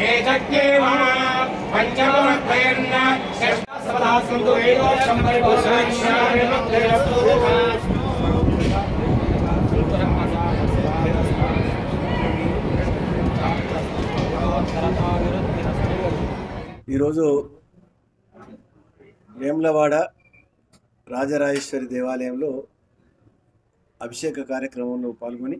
ఏతక్కేవ పంచమద్వయన్న షష్ట సపదాసంతు వేదోక్షం పరిపూర్ణాక్షరాభివృద్ధిరస్తు ఈరోజు వేములవాడ రాజరాజేశ్వరి దేవాలయంలో అభిషేక కార్యక్రమంలో పాల్గొని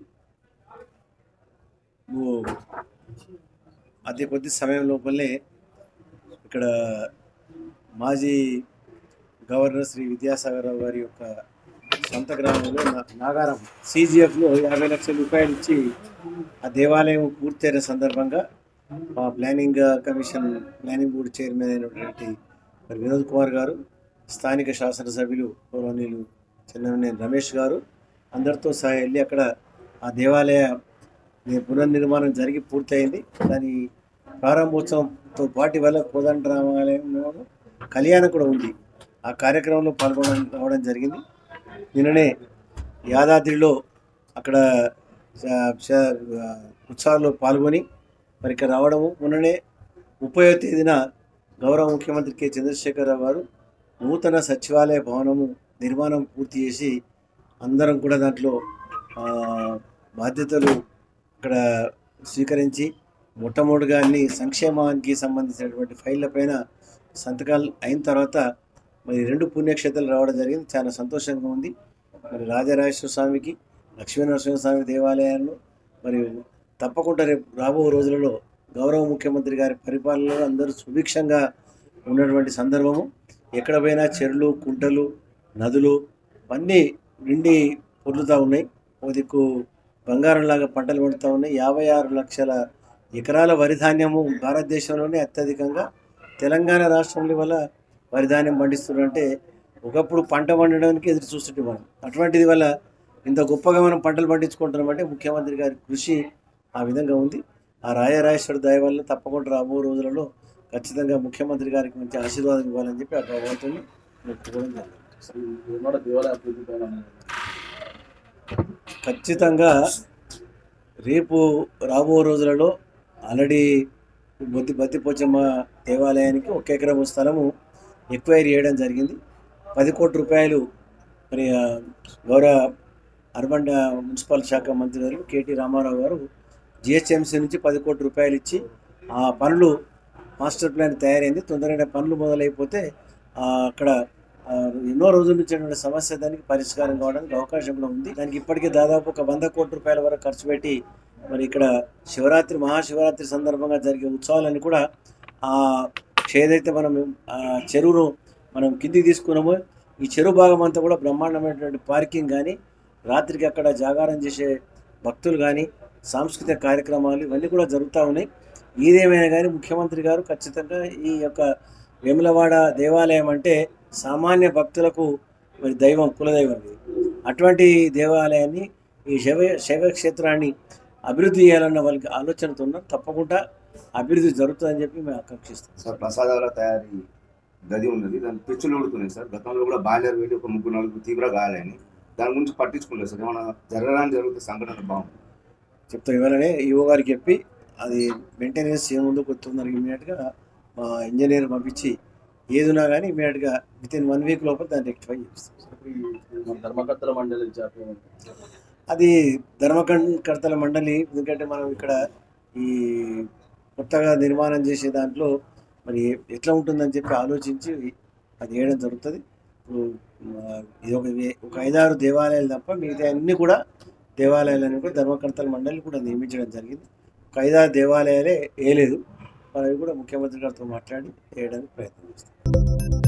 నువ్వు అతి కొద్ది సమయం లోపలనే ఇక్కడ మాజీ గవర్నర్ శ్రీ విద్యాసాగర్ రావు గారి యొక్క సొంత గ్రామంలో నా- నాగారం సిజిఎఫ్లో యాభై లక్షల రూపాయలు ఇచ్చి ఆ దేవాలయం పూర్తయిన సందర్భంగా మా planning commission planning board chairman అయినటువంటి మరి వినోద్ కుమార్ గారు స్థానిక శాసనసభ్యులు గౌరవనీయులు చెన్నమనేని రమేష్ గారు అందరితో సహా వెళ్ళి అక్కడ ఆ దేవాలయ ని- పునర్నిర్మాణం జరిగి పూర్తయింది దాని ప్రారంభోత్సవంతో పాటు వల్ల కోదండ రామాలయంలో కళ్యాణం కూడా ఉంది ఆ కార్యక్రమంలో పాల్గొనడం రావడం జరిగింది నిన్ననే యాదాద్రిలో అక్కడ చ- చ- ఉత్సవాల్లో పాల్గొని మరి ఇక్కడ రావడము మొన్ననే ముప్పై తేదీన గౌరవ ముఖ్యమంత్రి కె చంద్రశేఖరరావు గారు నూతన సచివాలయ భవనము నిర్మాణం పూర్తి చేసి అందరం కూడా దాంట్లో ఆ, బాధ్యతలు ఇక్కడ స్వీకరించి మొట్టమొదటిగా అన్ని సంక్షేమానికి సంబంధించినటువంటి ఫైళ్ళ పైన సంతకాలు అయిన తర్వాత మరి రెండు పుణ్యక్షేత్రాలు రావడం జరిగింది చాలా సంతోషంగా ఉంది మరి రాజరాజేశ్వర స్వామికి లక్ష్మీనరసింహ స్వామి దేవాలయాల్లో మరి తప్పకుండా రేపు రాబో రోజులలో గౌరవ ముఖ్యమంత్రి గారి పరిపాలనలో అందరూ సుభిక్షంగా ఉన్నటువంటి సందర్భము ఎక్కడ పోయినా చెరువులు కుంటలు నదులు అన్నీ నిండి పొర్లుతూ ఉన్నాయి ఒక దిక్కు బంగారంలాగా పంటలు పండుతూ ఉన్నాయి యాభై ఆరు లక్షల ఎకరాల వరి ధాన్యము భారతదేశంలోనే అత్యధికంగా తెలంగాణ రాష్ట్రంలో వల్ల వరి ధాన్యం పండిస్తున్నారంటే ఒకప్పుడు పంట పండడానికి ఎదురు చూస్తుంటే మనం అటువంటిది వల్ల ఇంత గొప్పగా మనం పంటలు పండించుకుంటున్నామంటే ముఖ్యమంత్రి గారి కృషి ఆ విధంగా ఉంది ఆ రాజరాజేశ్వర దయ వల్ల తప్పకుండా రాబో రోజులలో ఖచ్చితంగా ముఖ్యమంత్రి గారికి మంచి ఆశీర్వాదం ఇవ్వాలని చెప్పి ఆ భగవంతుని మొక్కుకోవడం జరిగింది ఖచ్చితంగా రేపు రాబో రోజులలో ఆల్రెడీ బొద్ది బత్తిపోచమ్మ దేవాలయానికి ఒక ఎకరం స్థలము ఎక్వైరీ చేయడం జరిగింది పది కోట్ల రూపాయలు మరి ఆ, గౌరవ అర్బన్ డా- మున్సిపల్ శాఖ మంత్రి గారు కేటీ రామారావు గారు జిహెచ్ఎంసీ నుంచి పది కోట్ల రూపాయలు ఇచ్చి ఆ పనులు మాస్టర్ ప్లాన్ తయారైంది తొందరగా పనులు మొదలైపోతే ఆ, అక్కడ ఆ, ఎన్నో రోజుల నుంచి ఉన్నటువంటి సమస్య దానికి పరిష్కారం కావడానికి అవకాశం కూడా ఉంది దానికి ఇప్పటికే దాదాపు ఒక వంద కోట్ల రూపాయల వరకు ఖర్చు పెట్టి మరి ఇక్కడ శివరాత్రి మహాశివరాత్రి సందర్భంగా జరిగే ఉత్సవాలన్నీ కూడా ఆ ఏదైతే మనం ఆ చెరువును మనం కిందికి తీసుకున్నామో ఈ చెరువు భాగం అంతా కూడా బ్రహ్మాండమైనటువంటి పార్కింగ్ కానీ రాత్రికి అక్కడ జాగారం చేసే భక్తులు కానీ సాంస్కృతిక కార్యక్రమాలు ఇవన్నీ కూడా జరుగుతూ ఉన్నాయి ఏదేమైనా కానీ ముఖ్యమంత్రి గారు ఖచ్చితంగా ఈ యొక్క వేములవాడ దేవాలయం అంటే సామాన్య భక్తులకు మరి దైవం కులదైవం ఇది అటువంటి దేవాలయాన్ని ఈ శైవ శైవ క్షేత్రాన్ని అభివృద్ధి చేయాలన్న వాళ్ళకి ఆలోచనతో ఉన్నారు తప్పకుండా అభివృద్ధి జరుగుతుందని చెప్పి మేము ఆకాంక్షిస్తాం సార్ ప్రసాదాల తయారీ గది ఉన్నది దాని పెచ్చులు ఉడుతున్నాయి సార్ గతంలో కూడా బాయిలర్ వెళ్ళి ఒక ముగ్గురు నలుగురు తీవ్ర గాయాలని దాని గురించి పట్టించుకోలేదు సార్ ఏమైనా జరగడానికి జరుగుతుంది సంఘటన బాగుంది చెప్తాం ఇవ్వాలనే ఈవో గారికి చెప్పి అది మెయింటెనెన్స్ ఏ ముందుకు వస్తున్నారు ఇమీడియట్గా మా ఇంజనీర్ పంపించి ఏదున్నా కానీ ఇమీడియట్గా విత్ ఇన్ వన్ వీక్ లోపల దాన్ని రెక్టిఫై చేస్తాం ధర్మకర్తల మండలి జాతీయ అది ధర్మకర్తల మండలి ఎందుకంటే మనం ఇక్కడ ఈ కొత్తగా నిర్మాణం చేసే దాంట్లో మరి ఎట్లా ఉంటుందని చెప్పి ఆలోచించి అది వేయడం జరుగుతుంది ఇప్పుడు ఆ, ఇది ఒక వే- ఒక ఐదారు దేవాలయాలు తప్ప మిగతా అన్ని కూడా దేవాలయాలను కూడా ధర్మకర్తల మండలి కూడా నియమించడం జరిగింది ఒక ఐదారు దేవాలయాలే వేయలేదు మరి అవి కూడా ముఖ్యమంత్రి గారితో మాట్లాడి వేయడానికి ప్రయత్నం చేస్తాం